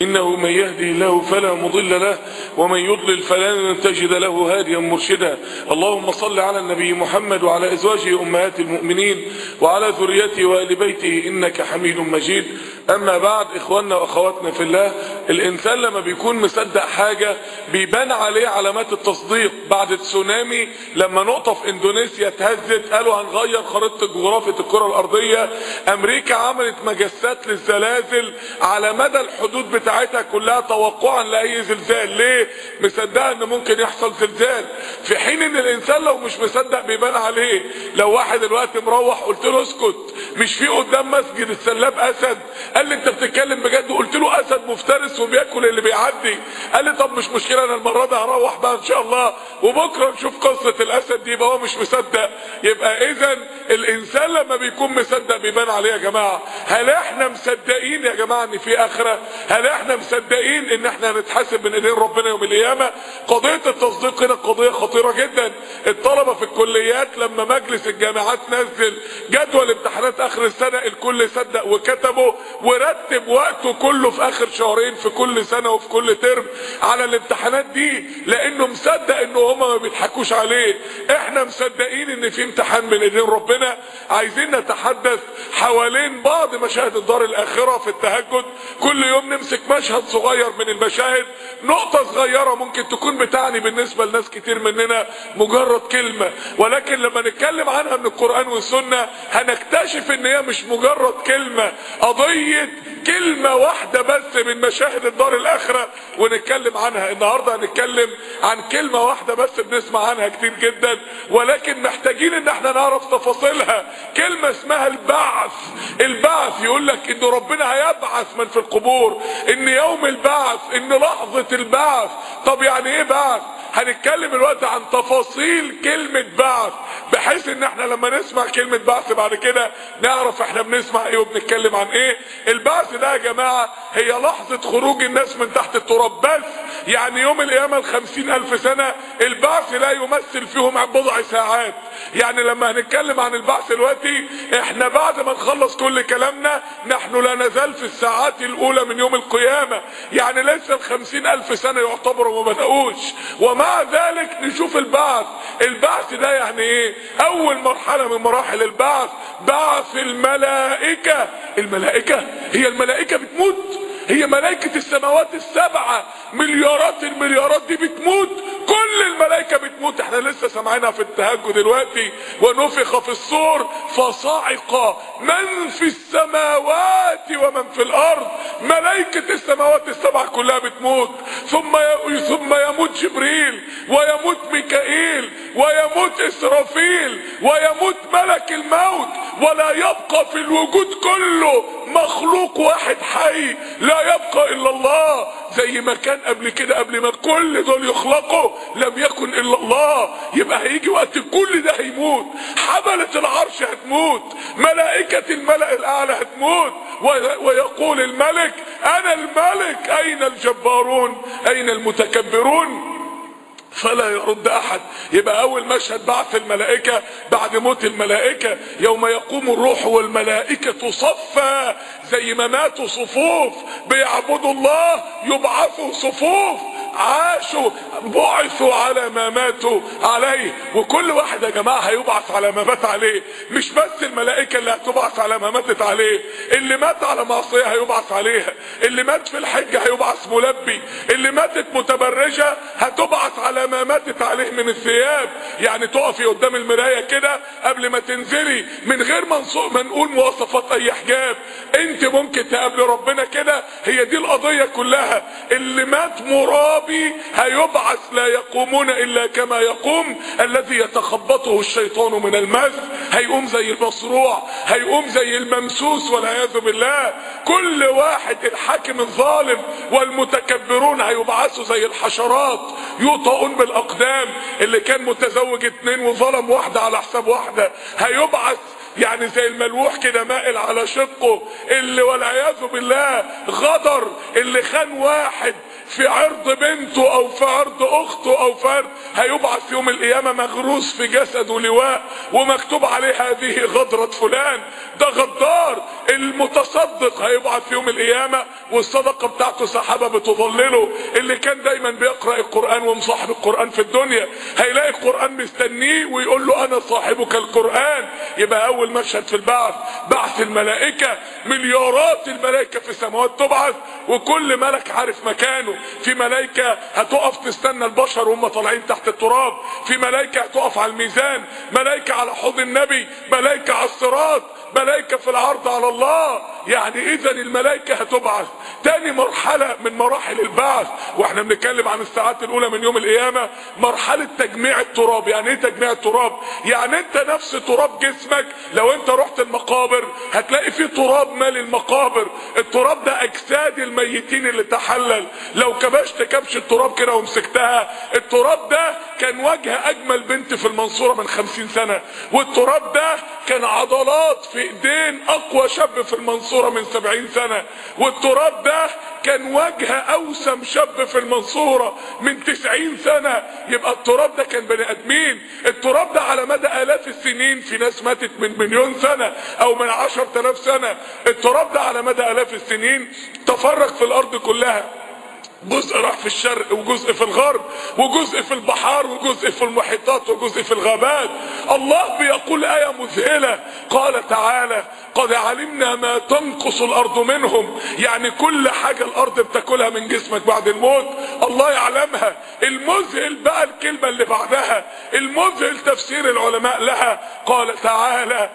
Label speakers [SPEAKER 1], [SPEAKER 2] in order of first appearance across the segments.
[SPEAKER 1] إنه من يهدي الله فلا مضل له ومن يضلل فلن تجد له هاديا مرشدا اللهم صل على النبي محمد وعلى أزواجه أمهات المؤمنين وعلى ذريته وآل بيته إنك حميد مجيد أما بعد إخواننا وأخواتنا في الله الإنسان لما بيكون مصدق حاجة بيبان عليه علامات التصديق بعد التسونامي لما نقطة في إندونيسيا اتهزت قالوا هنغير خريطة جغرافية الكرة الأرضية أمريكا عملت مجسات للزلازل على مدى الحدود بتاعتها كلها توقعا لأي زلزال ليه؟ مصدقة إن ممكن يحصل زلزال في حين إن الإنسان لو مش مصدق بيبان عليه لو واحد دلوقتي مروح قلت له اسكت مش في قدام مسجد السلاب أسد قال لي أنت بتتكلم بجد قلت له أسد مفترس وبياكل اللي بيعدي قال لي طب مش مشكلة أنا المرة دي هروح بقى إن شاء الله وبكرة نشوف قصة الأسد دي يبقى هو مش مصدق يبقى إذا الإنسان لما بيكون مصدق بيبان عليه يا جماعة هل إحنا مصدقين يا جماعة إن في آخرة هل إحنا مصدقين إن إحنا هنتحاسب من إيدين ربنا يوم القيامة قضية التصديق هنا قضية خطيرة جدا الطلبة في الكليات لما مجلس الجامعات نزل جدول امتحانات آخر السنة الكل صدق وكتبه ورتب وقته كله في آخر شهرين في كل سنة وفي كل ترم على الامتحانات دي لأنه مصدق إنه هما ما بيضحكوش عليه إحنا مصدقين إن في امتحان من إيدين ربنا عايزين نتحدث حوالين بعض مشاهد الدار الآخرة في التهجد كل يوم نمسك مشهد صغير من المشاهد نقطة صغيرة ممكن تكون بتعني بالنسبة لناس كتير مننا مجرد كلمة ولكن لما نتكلم عنها من القرآن والسنة هنكتشف ان هي مش مجرد كلمة قضية كلمة واحدة بس من مشاهد الدار الآخرة ونتكلم عنها النهاردة هنتكلم عن كلمة واحدة بس بنسمع عنها كتير جدا ولكن محتاجين ان احنا نعرف تفاصيلها كلمة اسمها البعث البعث يقول لك ان ربنا هيبعث من في القبور ان يوم البعث ان لحظة البعث طب يعني ايه بعث هنتكلم الوقت عن تفاصيل كلمة بعث بحيث ان احنا لما نسمع كلمة بعث بعد كده نعرف احنا بنسمع ايه وبنتكلم عن ايه البعث ده يا جماعة هي لحظة خروج الناس من تحت التراب بس يعني يوم القيامة الخمسين الف سنة البعث لا يمثل فيهم بضع ساعات يعني لما هنتكلم عن البعث دلوقتي احنا بعد ما نخلص كل كلامنا نحن لا نزال في الساعات الاولى من يوم القيامة يعني لسه الخمسين الف سنة يعتبروا ما بدأوش ومع ذلك نشوف البعث البعث ده يعني ايه اول مرحلة من مراحل البعث بعث الملائكة الملائكة هي الملائكة بتموت هي ملائكة السماوات السبعة مليارات المليارات دي بتموت كل الملائكة بتموت احنا لسه سامعينها في التهجد دلوقتي ونفخ في الصور فصعق من في السماوات ومن في الارض ملائكة السماوات السبعة كلها بتموت ثم ثم يموت جبريل ويموت ميكائيل ويموت اسرافيل ويموت ملك الموت ولا يبقى في الوجود كله مخلوق واحد حي لا يبقى الا الله زي ما كان قبل كده قبل ما كل دول يخلقوا لم يكن الا الله يبقى هيجي وقت كل ده هيموت حملة العرش هتموت ملائكة الملأ الاعلى هتموت ويقول الملك انا الملك اين الجبارون اين المتكبرون فلا يرد احد يبقى اول مشهد بعث الملائكة بعد موت الملائكة يوم يقوم الروح والملائكة صفا زي ما ماتوا صفوف بيعبدوا الله يبعثوا صفوف عاشوا بعثوا على ما ماتوا عليه وكل واحد يا جماعة هيبعث على ما مات عليه مش بس الملائكة اللي هتبعث على ما ماتت عليه اللي مات على معصية هيبعث عليها اللي مات في الحج هيبعث ملبي اللي ماتت متبرجة هتبعث على ما ماتت عليه من الثياب يعني تقفي قدام المراية كده قبل ما تنزلي من غير ما نقول مواصفات اي حجاب انت ممكن تقابلي ربنا كده هي دي القضية كلها اللي مات مرابي هيبعث لا يقومون الا كما يقوم الذي يتخبطه الشيطان من المس هيقوم زي المصروع هيقوم زي الممسوس والعياذ بالله كل واحد الحاكم الظالم والمتكبرون هيبعثوا زي الحشرات يوطئون بالاقدام اللي كان متزوج اتنين وظلم واحدة على حساب واحدة هيبعث يعني زي الملوح كده مائل على شقه اللي والعياذ بالله غدر اللي خان واحد في عرض بنته او في عرض اخته او في عرض هيبعث يوم القيامه مغروس في جسده لواء ومكتوب عليه هذه غدرة فلان ده غدار المتصدق هيبعث يوم القيامه والصدقه بتاعته سحابه بتظلله اللي كان دايما بيقرا القران ومصاحب القران في الدنيا هيلاقي القران مستنيه ويقول له انا صاحبك القران يبقى اول مشهد في البعث بعث الملائكه مليارات الملائكه في السماوات تبعث وكل ملك عارف مكانه في ملائكه هتقف تستنى البشر وهم طالعين تحت التراب في ملائكه هتقف على الميزان ملائكه على حوض النبي ملائكه على الصراط ملائكة في العرض على الله يعني اذا الملائكة هتبعث تاني مرحلة من مراحل البعث واحنا بنتكلم عن الساعات الاولى من يوم القيامة مرحلة تجميع التراب يعني ايه تجميع التراب يعني انت نفس تراب جسمك لو انت رحت المقابر هتلاقي في تراب مال المقابر التراب ده اجساد الميتين اللي تحلل لو كبشت كبش التراب كده ومسكتها التراب ده كان وجه اجمل بنت في المنصورة من خمسين سنة والتراب ده كان عضلات في ايدين اقوى شاب في المنصورة من سبعين سنة والتراب ده كان وجه اوسم شاب في المنصورة من تسعين سنة يبقى التراب ده كان بني ادمين التراب ده على مدى الاف السنين في ناس ماتت من مليون سنة او من عشر تلاف سنة التراب ده على مدى الاف السنين تفرق في الارض كلها جزء راح في الشرق وجزء في الغرب وجزء في البحار وجزء في المحيطات وجزء في الغابات الله بيقول آية مذهلة قال تعالى قد علمنا ما تنقص الأرض منهم يعني كل حاجة الأرض بتاكلها من جسمك بعد الموت الله يعلمها المذهل بقى الكلمة اللي بعدها المذهل تفسير العلماء لها قال تعالى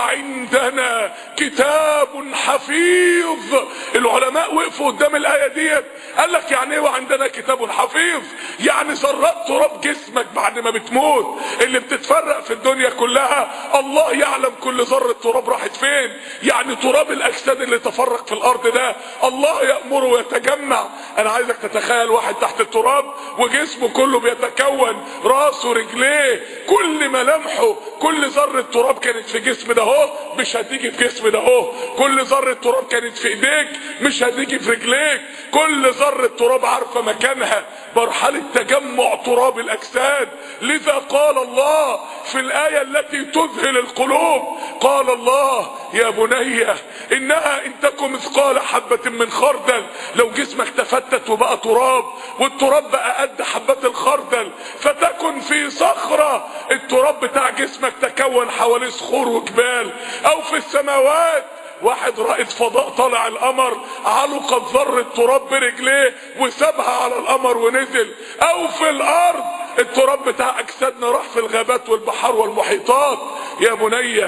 [SPEAKER 1] وعندنا كتاب حفيظ العلماء وقفوا قدام الآية ديت قال لك يعني ايه وعندنا كتاب حفيظ يعني ذرات تراب جسمك بعد ما بتموت اللي بتتفرق في الدنيا كلها الله يعلم كل ذرة تراب راحت فين يعني تراب الاجساد اللي تفرق في الارض ده الله يأمره ويتجمع انا عايزك تتخيل واحد تحت التراب وجسمه كله بيتكون راسه رجليه كل ملامحه كل ذرة تراب كانت في جسم ده اهو مش هتيجي في جسم ده اهو كل ذرة تراب كانت في ايديك مش هتيجي في رجليك كل ذرة تراب عارفة مكانها مرحلة تجمع تراب الاجساد لذا قال الله في الاية التي تذهل القلوب قال الله يا بني انها ان تكن مثقال حبة من خردل لو جسمك تفتت وبقى تراب والتراب بقى قد حبات الخردل فتكن في صخرة التراب بتاع جسمك تكون حواليه صخور وجبال او في السماوات واحد رائد فضاء طلع القمر علقت ذرة تراب برجليه وسابها على القمر ونزل او في الارض التراب بتاع اجسادنا راح في الغابات والبحار والمحيطات يا بني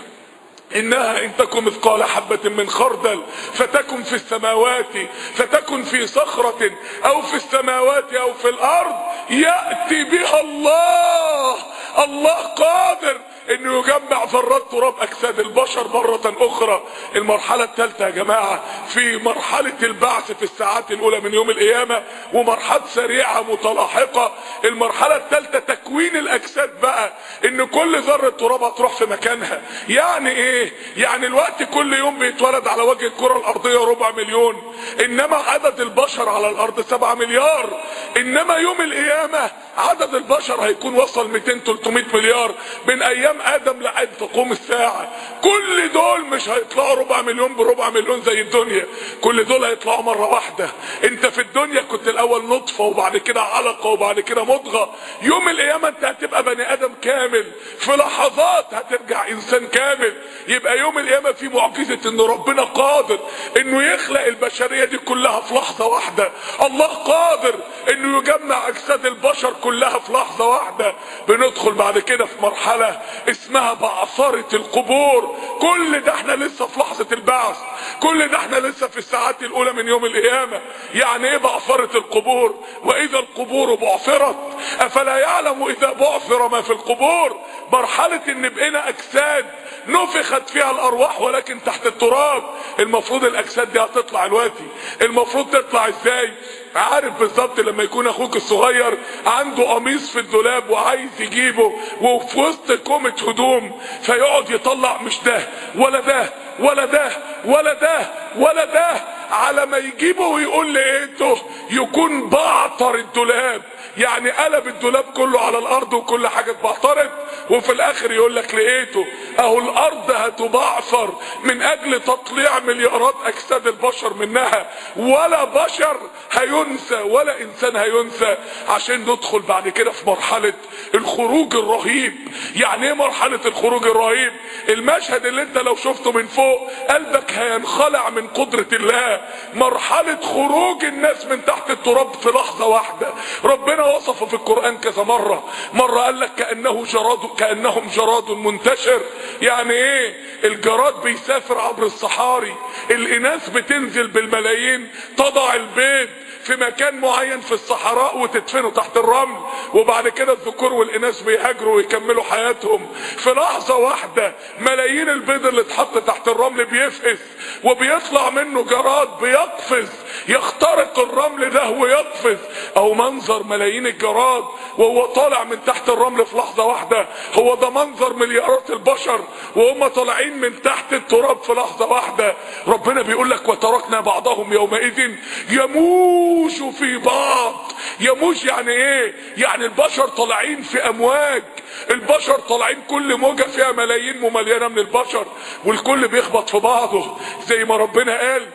[SPEAKER 1] انها ان تكن مثقال حبة من خردل فتكن في السماوات فتكن في صخرة او في السماوات او في الارض يأتي بها الله الله قادر انه يجمع ذرات تراب اجساد البشر مرة اخرى المرحلة الثالثة يا جماعة في مرحلة البعث في الساعات الاولى من يوم القيامة ومرحلة سريعة متلاحقة المرحلة الثالثة تكوين الاجساد بقى ان كل ذرة تراب هتروح في مكانها يعني ايه يعني الوقت كل يوم بيتولد على وجه الكرة الارضية ربع مليون انما عدد البشر على الارض سبعة مليار انما يوم القيامة عدد البشر هيكون وصل 200 300 مليار من ايام ادم لحد تقوم الساعة كل دول مش هيطلعوا ربع مليون بربع مليون زي الدنيا كل دول هيطلعوا مرة واحدة انت في الدنيا كنت الاول نطفة وبعد كده علقة وبعد كده مضغة يوم القيامة انت هتبقى بني ادم كامل في لحظات هترجع انسان كامل يبقى يوم القيامة في معجزة ان ربنا قادر انه يخلق البشرية دي كلها في لحظة واحدة الله قادر انه يجمع اجساد البشر كلها في لحظة واحدة بندخل بعد كده في مرحلة اسمها بعثرة القبور كل ده احنا لسه في لحظة البعث كل ده احنا لسه في الساعات الاولى من يوم القيامة يعني ايه بعثرة القبور واذا القبور بعثرت افلا يعلم اذا بعثر ما في القبور مرحلة ان بقينا اجساد نفخت فيها الارواح ولكن تحت التراب المفروض الاجساد دي هتطلع دلوقتي المفروض تطلع ازاي عارف بالظبط لما يكون اخوك الصغير عنده قميص في الدولاب وعايز يجيبه وفي وسط كومة هدوم فيقعد يطلع مش ده ولا ده ولا ده ولا ده ولا ده على ما يجيبه ويقول لقيته يكون بعطر الدولاب يعني قلب الدولاب كله على الارض وكل حاجه اتبعترت وفي الاخر يقول لك لقيته اهو الارض هتبعثر من اجل تطليع مليارات اجساد البشر منها ولا بشر هينسى ولا انسان هينسى عشان ندخل بعد كده في مرحله الخروج الرهيب يعني ايه مرحله الخروج الرهيب المشهد اللي انت لو شفته من فوق قلبك هينخلع من قدره الله مرحله خروج الناس من تحت التراب في لحظه واحده ربنا وصفه في القران كذا مره مره قال لك كانه جراد كانهم جراد منتشر يعني ايه الجراد بيسافر عبر الصحاري الاناث بتنزل بالملايين تضع البيض في مكان معين في الصحراء وتدفنه تحت الرمل وبعد كده الذكور والاناث بيهاجروا ويكملوا حياتهم في لحظة واحدة ملايين البيض اللي اتحط تحت الرمل بيفقس وبيطلع منه جراد بيقفز يخترق الرمل ده ويقفز او منظر ملايين الجراد وهو طالع من تحت الرمل في لحظة واحدة هو ده منظر مليارات البشر وهم طالعين من تحت التراب في لحظة واحدة ربنا بيقول لك وتركنا بعضهم يومئذ يموج في بعض يموج يعني ايه يعني البشر طالعين في امواج البشر طالعين كل موجة فيها ملايين ممليانة من البشر والكل بيخبط في بعضه زي ما ربنا قال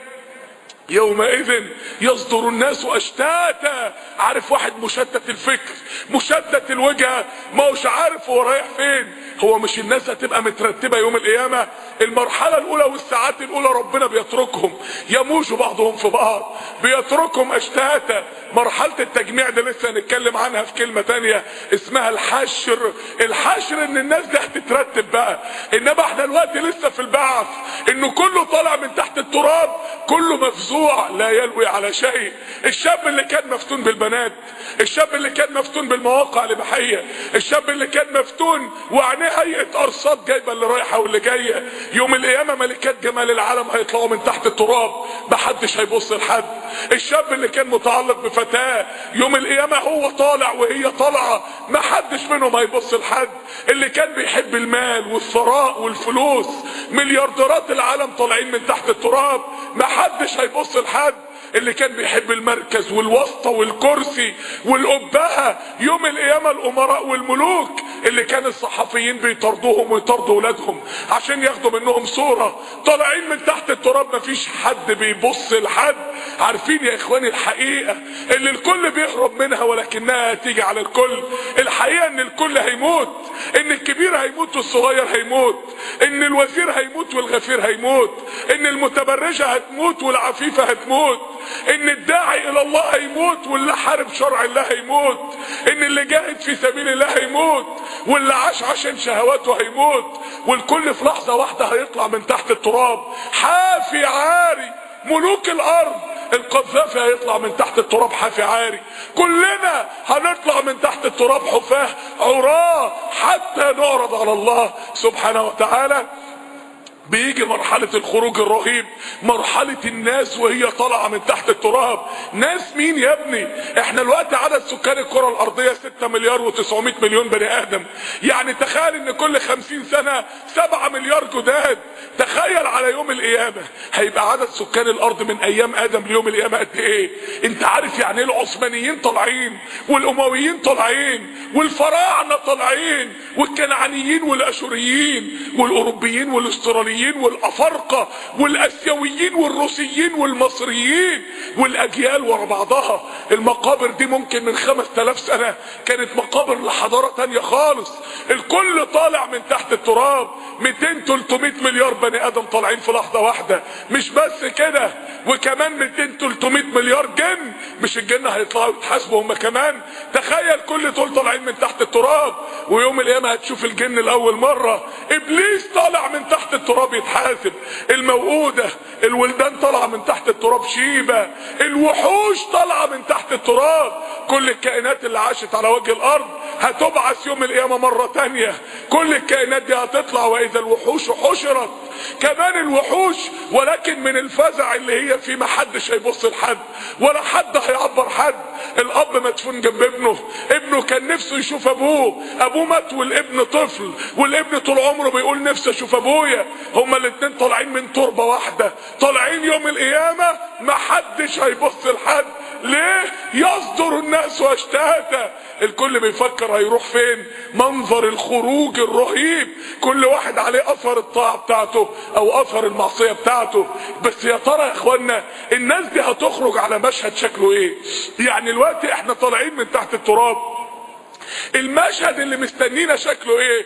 [SPEAKER 1] يومئذ يصدر الناس اشتاتا عارف واحد مشتت الفكر مشتت الوجهه ما هوش عارف هو رايح فين هو مش الناس هتبقى مترتبه يوم القيامه المرحله الاولى والساعات الاولى ربنا بيتركهم يموج بعضهم في بعض بيتركهم اشتاتا مرحله التجميع دي لسه هنتكلم عنها في كلمه تانية اسمها الحشر الحشر ان الناس دي هتترتب بقى انما احنا دلوقتي لسه في البعث انه كله طالع من تحت التراب كله مفزوع لا يلوي على شيء الشاب اللي كان مفتون بالبنات الشاب اللي كان مفتون بالمواقع الاباحيه الشاب اللي كان مفتون وعينيه هيئه ارصاد جايبه اللي رايحه واللي جايه يوم القيامه ملكات جمال العالم هيطلعوا من تحت التراب محدش هيبص لحد الشاب اللي كان متعلق بفتاه يوم القيامه هو طالع وهي طالعه محدش منهم هيبص لحد اللي كان بيحب المال والثراء والفلوس مليارديرات العالم طالعين من تحت التراب محدش هيبص لحد اللي كان بيحب المركز والواسطة والكرسي والأبهة يوم القيامة الأمراء والملوك اللي كان الصحفيين بيطردوهم ويطردوا ولادهم عشان ياخدوا منهم صورة طالعين من تحت التراب مفيش حد بيبص لحد عارفين يا اخواني الحقيقة اللي الكل بيهرب منها ولكنها هتيجي على الكل الحقيقة ان الكل هيموت ان الكبير هيموت والصغير هيموت ان الوزير هيموت والغفير هيموت ان المتبرجة هتموت والعفيفة هتموت ان الداعي الى الله هيموت واللي حارب شرع الله هيموت ان اللي جاهد في سبيل الله هيموت واللي عاش عشان شهواته هيموت والكل في لحظة واحدة هيطلع من تحت التراب حافي عاري ملوك الارض القذافي هيطلع من تحت التراب حافي عاري كلنا هنطلع من تحت التراب حفاه عراه حتى نعرض على الله سبحانه وتعالى بيجي مرحلة الخروج الرهيب مرحلة الناس وهي طالعة من تحت التراب ناس مين يا ابني احنا الوقت عدد سكان الكرة الارضية 6 مليار و900 مليون بني ادم يعني تخيل ان كل 50 سنة 7 مليار جداد تخيل على يوم القيامة هيبقى عدد سكان الارض من ايام ادم ليوم القيامة قد ايه انت عارف يعني ايه العثمانيين طالعين والامويين طالعين والفراعنة طالعين والكنعانيين والاشوريين والاوروبيين والاستراليين والافارقة والاسيويين والروسيين والمصريين والاجيال ورا بعضها المقابر دي ممكن من خمس تلاف سنة كانت مقابر لحضارة تانية خالص الكل طالع من تحت التراب 200 300 مليار بني ادم طالعين في لحظة واحدة مش بس كده وكمان 200 300 مليار جن مش الجن هيطلعوا يتحاسبوا هم كمان تخيل كل دول طالعين من تحت التراب ويوم القيامة هتشوف الجن لأول مرة ابليس طالع من تحت التراب يتحاسب الموؤودة الولدان طالعة من تحت التراب شيبة الوحوش طالعة من تحت التراب كل الكائنات اللي عاشت على وجه الارض هتبعث يوم القيامة مرة تانية كل الكائنات دي هتطلع واذا الوحوش حشرت كمان الوحوش ولكن من الفزع اللي هي فيه محدش هيبص لحد ولا حد هيعبر حد الاب مدفون جنب ابنه ابنه كان نفسه يشوف ابوه ابوه مات والابن طفل والابن طول عمره بيقول نفسي اشوف ابويا هما الاتنين طالعين من تربة واحدة طالعين يوم القيامة محدش هيبص لحد ليه يصدر الناس اشتاتا الكل بيفكر هيروح فين منظر الخروج الرهيب كل واحد عليه اثر الطاعة بتاعته او اثر المعصية بتاعته بس يا ترى يا اخوانا الناس دي هتخرج على مشهد شكله ايه يعني الوقت احنا طالعين من تحت التراب المشهد اللي مستنينا شكله ايه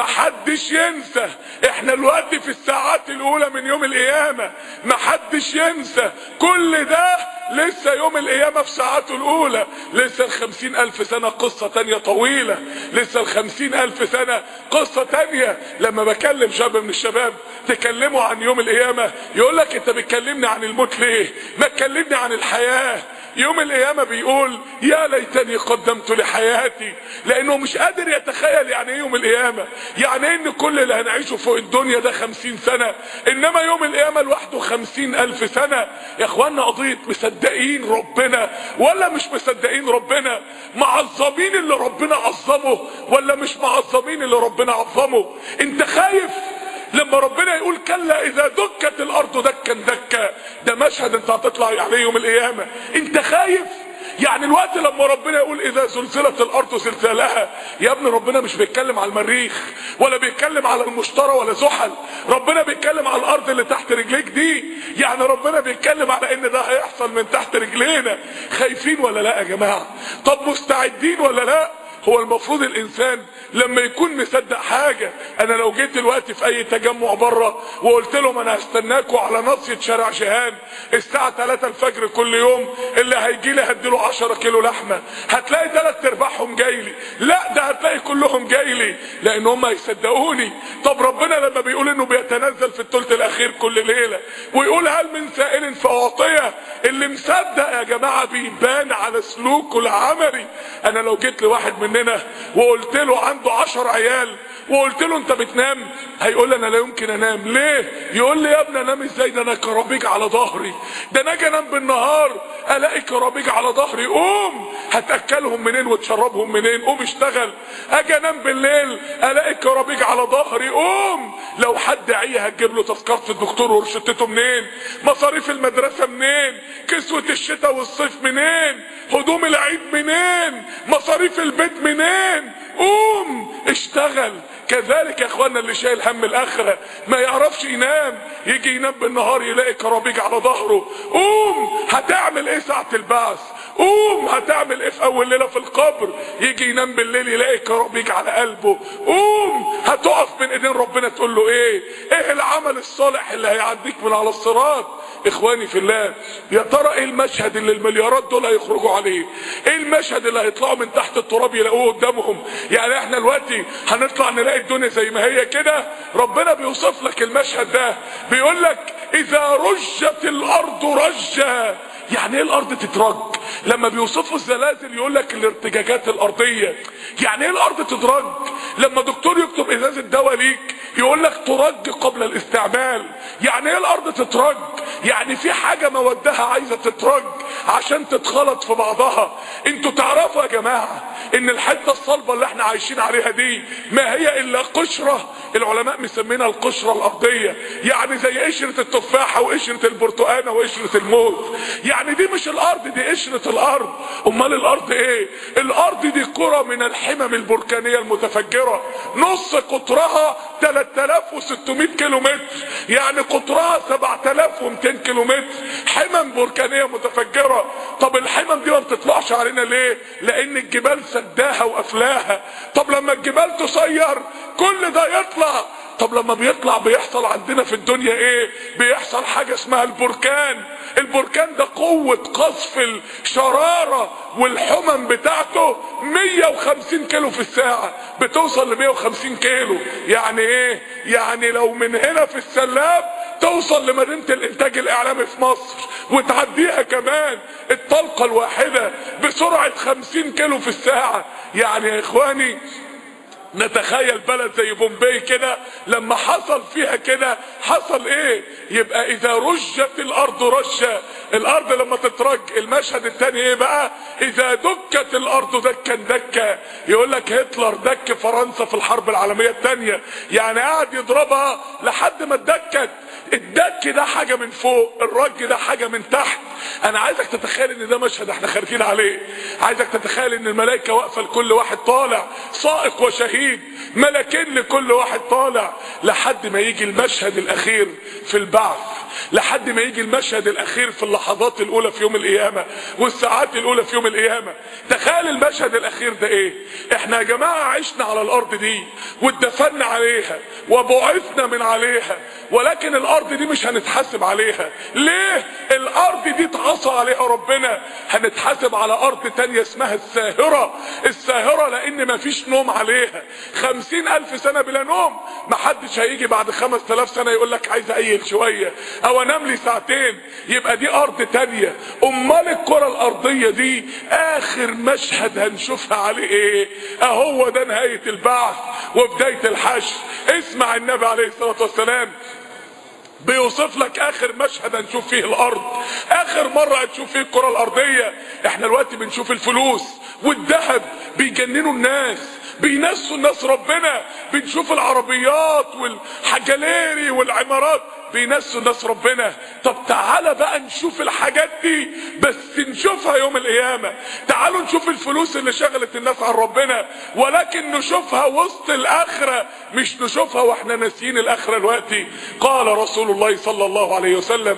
[SPEAKER 1] محدش ينسى احنا الوقت في الساعات الاولى من يوم القيامة محدش ينسى كل ده لسه يوم القيامة في ساعاته الاولى لسه الخمسين الف سنة قصة تانية طويلة لسه الخمسين الف سنة قصة تانية لما بكلم شاب من الشباب تكلموا عن يوم القيامة يقول لك انت بتكلمني عن الموت ليه ما تكلمني عن الحياة يوم القيامة بيقول يا ليتني قدمت لحياتي لانه مش قادر يتخيل يعني ايه يوم القيامة يعني ايه ان كل اللي هنعيشه فوق الدنيا ده خمسين سنة انما يوم القيامة لوحده خمسين الف سنة يا اخوانا قضية مصدقين ربنا ولا مش مصدقين ربنا معظمين اللي ربنا عظمه ولا مش معظمين اللي ربنا عظمه انت خايف لما ربنا يقول كلا اذا دكت الارض دكا دكا ده مشهد انت هتطلع عليه يوم القيامة انت خايف يعني الوقت لما ربنا يقول اذا زلزلت الارض زلزالها يا ابن ربنا مش بيتكلم على المريخ ولا بيتكلم على المشتري ولا زحل ربنا بيتكلم على الارض اللي تحت رجليك دي يعني ربنا بيتكلم على ان ده هيحصل من تحت رجلينا خايفين ولا لا يا جماعة طب مستعدين ولا لا هو المفروض الانسان لما يكون مصدق حاجة انا لو جيت دلوقتي في اي تجمع بره وقلت لهم انا هستناكوا على ناصية شارع شهان الساعة 3 الفجر كل يوم اللي هيجي لي هديله 10 كيلو لحمة هتلاقي ثلاث ارباعهم جاي لي لا ده هتلاقي كلهم جاي لي لان هم هيصدقوني طب ربنا لما بيقول انه بيتنزل في الثلث الاخير كل ليلة ويقول هل من سائل فاعطيه اللي مصدق يا جماعة بيبان على سلوكه العملي انا لو جيت لواحد مننا وقلت له عنده عشر عيال وقلت له انت بتنام هيقول لي انا لا يمكن انام ليه يقول لي يا ابني انام ازاي ده انا كرابيج على ظهري ده انا اجي انام بالنهار الاقي كرابيج على ظهري قوم هتاكلهم منين وتشربهم منين قوم اشتغل اجي انام بالليل الاقي كرابيج على ظهري قوم لو حد عي هتجيب له تذكره الدكتور ورشدته منين مصاريف المدرسه منين كسوه الشتاء والصيف منين هدوم العيد منين مصاريف البيت منين قوم اشتغل كذلك يا اخوانا اللي شايل هم الاخرة ما يعرفش ينام يجي ينام بالنهار يلاقي كرابيج على ظهره قوم هتعمل ايه ساعة البعث قوم هتعمل ايه في اول ليلة في القبر يجي ينام بالليل يلاقي كرابيج على قلبه قوم هتقف بين ايدين ربنا تقول له ايه ايه العمل الصالح اللي هيعديك من على الصراط اخواني في الله يا ترى ايه المشهد اللي المليارات دول هيخرجوا عليه ايه المشهد اللي هيطلعوا من تحت التراب يلاقوه قدامهم يعني احنا دلوقتي هنطلع نلاقي الدنيا زي ما هي كده ربنا بيوصف لك المشهد ده بيقول لك اذا رجت الارض رجا يعني ايه الارض تترج لما بيوصفوا الزلازل يقول لك الارتجاجات الارضيه يعني ايه الارض تترج لما دكتور يكتب ازازه دواء ليك يقول لك ترج قبل الاستعمال يعني ايه الارض تترج يعني في حاجه مودها عايزه تترج عشان تتخلط في بعضها انتوا تعرفوا يا جماعه ان الحته الصلبه اللي احنا عايشين عليها دي ما هي الا قشره العلماء مسمينها القشره الارضيه يعني زي قشره التفاحه وقشره البرتقانه وقشره الموز يعني دي مش الارض دي قشره الارض امال الارض ايه الارض دي كره من الحمم البركانيه المتفجره نص قطرها 3600 كيلو متر يعني قطرها 7200 كيلو متر حمم بركانيه متفجره طب الحمم دي ما بتطلعش علينا ليه لان الجبال سداها وقفلاها طب لما الجبال تصير كل ده يطلع طب لما بيطلع بيحصل عندنا في الدنيا ايه بيحصل حاجة اسمها البركان البركان ده قوة قصف الشرارة والحمم بتاعته 150 كيلو في الساعة بتوصل ل 150 كيلو يعني ايه يعني لو من هنا في السلاب توصل لمدينة الانتاج الاعلامي في مصر وتعديها كمان الطلقة الواحدة بسرعة خمسين كيلو في الساعة يعني يا اخواني نتخيل بلد زي بومبي كده لما حصل فيها كده حصل ايه يبقى اذا رجت الارض رجة الارض لما تترج المشهد التاني ايه بقى اذا دكت الارض دكا دكا يقول لك هتلر دك فرنسا في الحرب العالمية التانية يعني قاعد يضربها لحد ما اتدكت الدك ده حاجة من فوق الرج ده حاجة من تحت انا عايزك تتخيل ان ده مشهد احنا خارجين عليه عايزك تتخيل ان الملائكة واقفة لكل واحد طالع سائق وشهيد ملكين لكل واحد طالع لحد ما يجي المشهد الاخير في البعث لحد ما يجي المشهد الاخير في اللحظات الاولى في يوم القيامة والساعات الاولى في يوم القيامة تخيل المشهد الاخير ده ايه احنا يا جماعة عشنا على الارض دي واتدفنا عليها وبعثنا من عليها ولكن الارض دي مش هنتحاسب عليها ليه الارض دي اتعصى عليها ربنا هنتحاسب على ارض تانية اسمها الساهرة الساهرة لان مفيش نوم عليها خمسين الف سنة بلا نوم محدش هيجي بعد خمس تلاف سنة يقول لك عايز ايل شوية او انام لي ساعتين يبقى دي ارض تانية امال الكرة الارضية دي اخر مشهد هنشوفها عليه ايه اهو ده نهاية البعث وبداية الحشر اسمع النبي عليه الصلاة والسلام بيوصف لك اخر مشهد هنشوف فيه الارض اخر مرة هتشوف فيه الكرة الارضية احنا دلوقتي بنشوف الفلوس والذهب بيجننوا الناس بينسوا الناس ربنا بنشوف العربيات والحجليري والعمارات بينسوا الناس ربنا طب تعالى بقى نشوف الحاجات دي بس نشوفها يوم القيامة تعالوا نشوف الفلوس اللي شغلت الناس عن ربنا ولكن نشوفها وسط الاخرة مش نشوفها واحنا ناسيين الاخرة دلوقتي قال رسول الله صلى الله عليه وسلم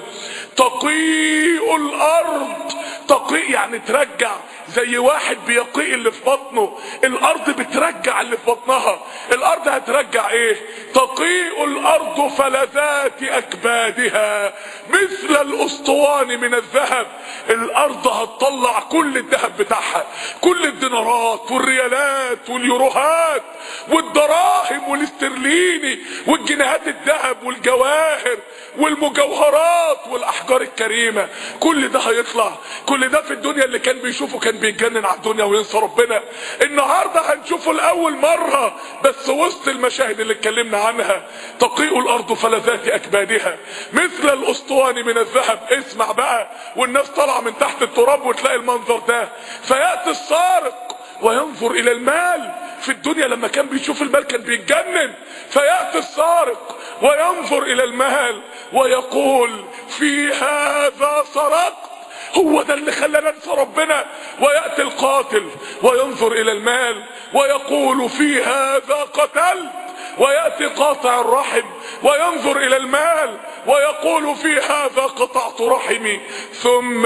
[SPEAKER 1] تقيء الارض تقيء يعني ترجع زي واحد بيقيء اللي في بطنه الارض بترجع اللي في بطنها الارض هترجع ايه تقيء الارض فلذات اكبادها مثل الاسطوان من الذهب الارض هتطلع كل الذهب بتاعها كل الدينارات والريالات واليوروهات والدراهم والاسترليني والجنيهات الذهب والجواهر والمجوهرات والاحجار الكريمه كل ده هيطلع كل ده في الدنيا اللي كان بيشوفه كان بيتجنن على الدنيا وينسى ربنا النهارده هنشوفه لاول مره بس وسط المشاهد اللي اتكلمنا عنها تقيء الارض فلذات اكبادها مثل الاسطوان من الذهب اسمع بقى والناس طالعه من تحت التراب وتلاقي المنظر ده فياتي السارق وينظر الى المال في الدنيا لما كان بيشوف المال كان بيتجنن فياتي السارق وينظر الى المال ويقول في هذا سرقت هو ده اللي خلانا ننسى ربنا وياتي القاتل وينظر الى المال ويقول في هذا قتلت وياتي قاطع الرحم وينظر الى المال ويقول في هذا قطعت رحمي ثم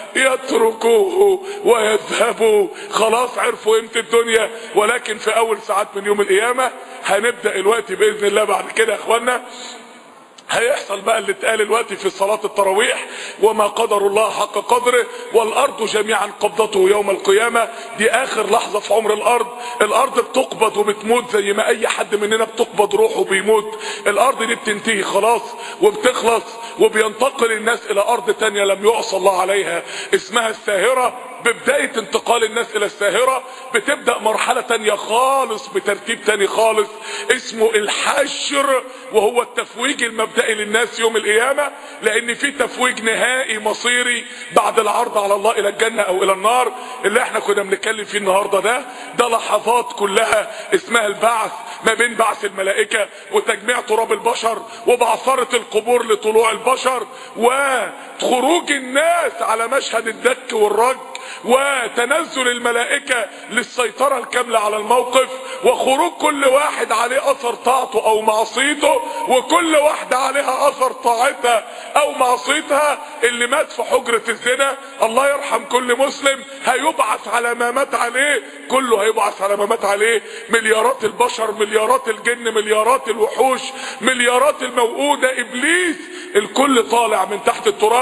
[SPEAKER 1] يتركوه ويذهبوا خلاص عرفوا قيمه الدنيا ولكن في اول ساعات من يوم القيامه هنبدا الوقت باذن الله بعد كده يا اخوانا هيحصل بقى اللي اتقال الوقت في صلاة التراويح وما قدر الله حق قدره والارض جميعا قبضته يوم القيامة دي اخر لحظة في عمر الارض الارض بتقبض وبتموت زي ما اي حد مننا بتقبض روحه بيموت الارض دي بتنتهي خلاص وبتخلص وبينتقل الناس الى ارض تانية لم يعصى الله عليها اسمها الساهرة ببداية انتقال الناس الى الساهرة بتبدأ مرحلة تانية خالص بترتيب تاني خالص اسمه الحشر وهو التفويج المبدئي للناس يوم القيامة لان في تفويج نهائي مصيري بعد العرض على الله الى الجنة او الى النار اللي احنا كنا بنتكلم فيه النهاردة ده ده لحظات كلها اسمها البعث ما بين بعث الملائكة وتجميع تراب البشر وبعثرة القبور لطلوع البشر وخروج الناس على مشهد الدك والرج وتنزل الملائكة للسيطرة الكاملة على الموقف وخروج كل واحد عليه اثر طاعته او معصيته وكل واحدة عليها اثر طاعتها او معصيتها اللي مات في حجرة الزنا الله يرحم كل مسلم هيبعث على ما مات عليه كله هيبعث على ما مات عليه مليارات البشر مليارات الجن مليارات الوحوش مليارات الموؤودة ابليس الكل طالع من تحت التراب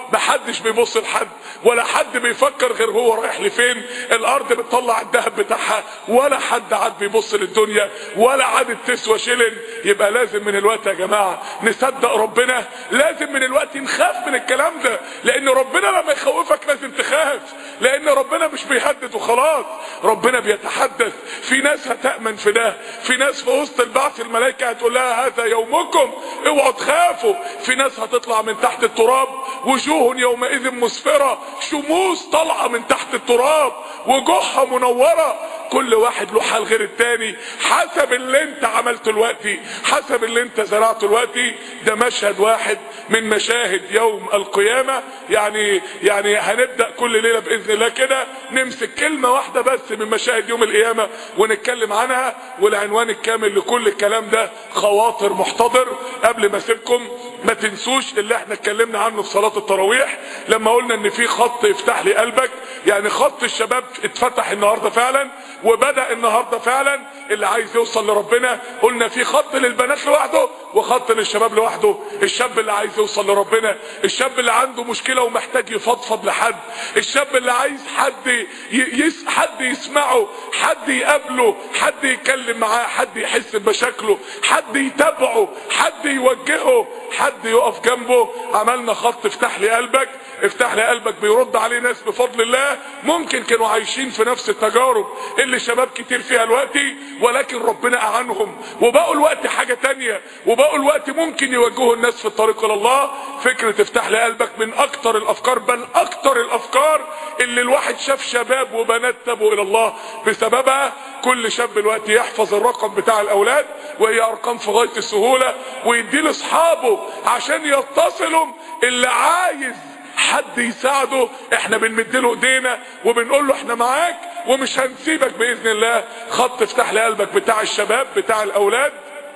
[SPEAKER 1] محدش بيبص لحد ولا حد بيفكر غير هو رايح لفين الارض بتطلع الذهب بتاعها ولا حد عاد بيبص للدنيا ولا عادت تسوى شلن يبقى لازم من الوقت يا جماعه نصدق ربنا لازم من الوقت نخاف من الكلام ده لان ربنا لما يخوفك لازم تخاف لان ربنا مش بيهدد وخلاص ربنا بيتحدث في ناس هتامن في ده في ناس في وسط البعث الملائكه هتقول لها هذا يومكم اوعوا تخافوا في ناس هتطلع من تحت التراب وجوه يومئذ مسفره شموس طالعه من تحت التراب وجوهها منوره كل واحد له حال غير التاني حسب اللي انت عملته دلوقتي حسب اللي انت زرعته دلوقتي ده مشهد واحد من مشاهد يوم القيامة يعني يعني هنبدأ كل ليلة بإذن الله كده نمسك كلمة واحدة بس من مشاهد يوم القيامة ونتكلم عنها والعنوان الكامل لكل الكلام ده خواطر محتضر قبل ما اسيبكم ما تنسوش اللي احنا اتكلمنا عنه في صلاة التراويح لما قلنا ان في خط افتح لي قلبك يعني خط الشباب اتفتح النهاردة فعلا وبدأ النهاردة فعلا اللي عايز يوصل لربنا قلنا في خط للبنات لوحده وخط للشباب لوحده الشاب اللي عايز يوصل لربنا الشاب اللي عنده مشكلة ومحتاج يفضفض لحد الشاب اللي عايز حد يس حد يسمعه حد يقابله حد يتكلم معاه حد يحس بمشاكله حد يتابعه حد يوجهه حد يقف جنبه عملنا خط افتح لي قلبك افتح لي قلبك بيرد عليه ناس بفضل الله ممكن كانوا عايشين في نفس التجارب اللي شباب كتير فيها دلوقتي ولكن ربنا اعانهم وبقوا الوقت حاجة تانية وبقوا الوقت ممكن يوجهوا الناس في الطريق الى الله فكرة افتح لي قلبك من اكتر الافكار بل اكتر الافكار اللي الواحد شاف شباب وبنات تابوا الى الله بسببها كل شاب دلوقتي يحفظ الرقم بتاع الاولاد وهي ارقام في غاية السهولة ويديه لاصحابه عشان يتصلوا اللي عايز حد يساعده احنا بنمدله ايدينا وبنقول له احنا معاك ومش هنسيبك باذن الله خط افتح لي قلبك بتاع الشباب بتاع الاولاد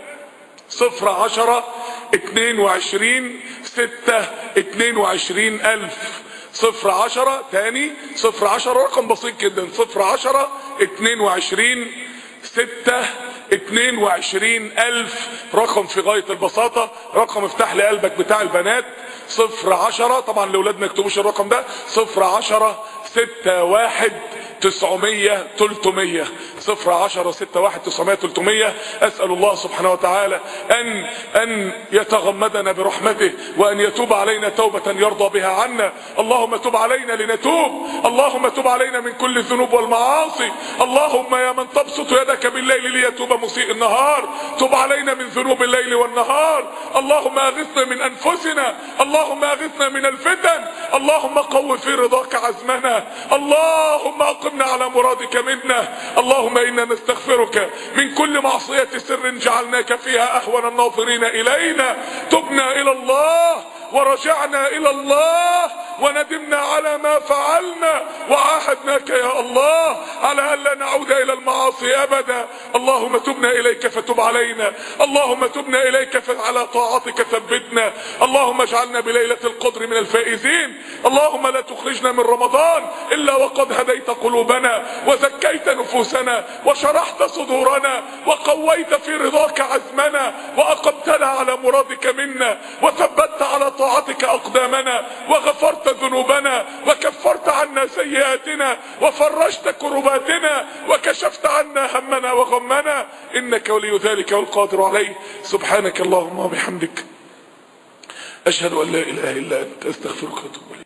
[SPEAKER 1] صفر عشرة اتنين وعشرين ستة اتنين وعشرين الف صفر عشرة تاني صفر عشرة رقم بسيط جدا صفر عشرة اتنين وعشرين ستة اتنين وعشرين الف رقم في غاية البساطة رقم افتح لي قلبك بتاع البنات صفر عشرة طبعا الاولاد ما يكتبوش الرقم ده صفر عشرة ستة واحد تسعمية تلتمية صفر عشرة ستة واحد تسعمية تلتمية اسأل الله سبحانه وتعالى ان ان يتغمدنا برحمته وان يتوب علينا توبة يرضى بها عنا اللهم تب علينا لنتوب اللهم تب علينا من كل الذنوب والمعاصي اللهم يا من تبسط يدك بالليل ليتوب مسيء النهار تب علينا من ذنوب الليل والنهار اللهم اغثنا من انفسنا اللهم اغثنا من الفتن اللهم قو في رضاك عزمنا اللهم اقمنا على مرادك منا اللهم انا نستغفرك من كل معصية سر جعلناك فيها اهون الناظرين الينا تبنا الى الله ورجعنا الى الله وندمنا على ما فعلنا وعاهدناك يا الله على الا نعود الى المعاصي ابدا اللهم تبنا اليك فتب علينا اللهم تبنا اليك فعلى طاعتك ثبتنا اللهم اجعلنا بليلة القدر من الفائزين اللهم لا تخرجنا من رمضان الا وقد هديت قلوبنا وزكيت نفوسنا وشرحت صدورنا وقويت في رضاك عزمنا واقمتنا على مرادك منا وثبت على طاعتك اقدامنا وغفرت ذنوبنا وكفرت عنا سيئاتنا وفرجت كرباتنا وكشفت عنا همنا وغمنا انك ولي ذلك والقادر عليه سبحانك اللهم وبحمدك اشهد ان لا اله الا انت استغفرك واتوب اليك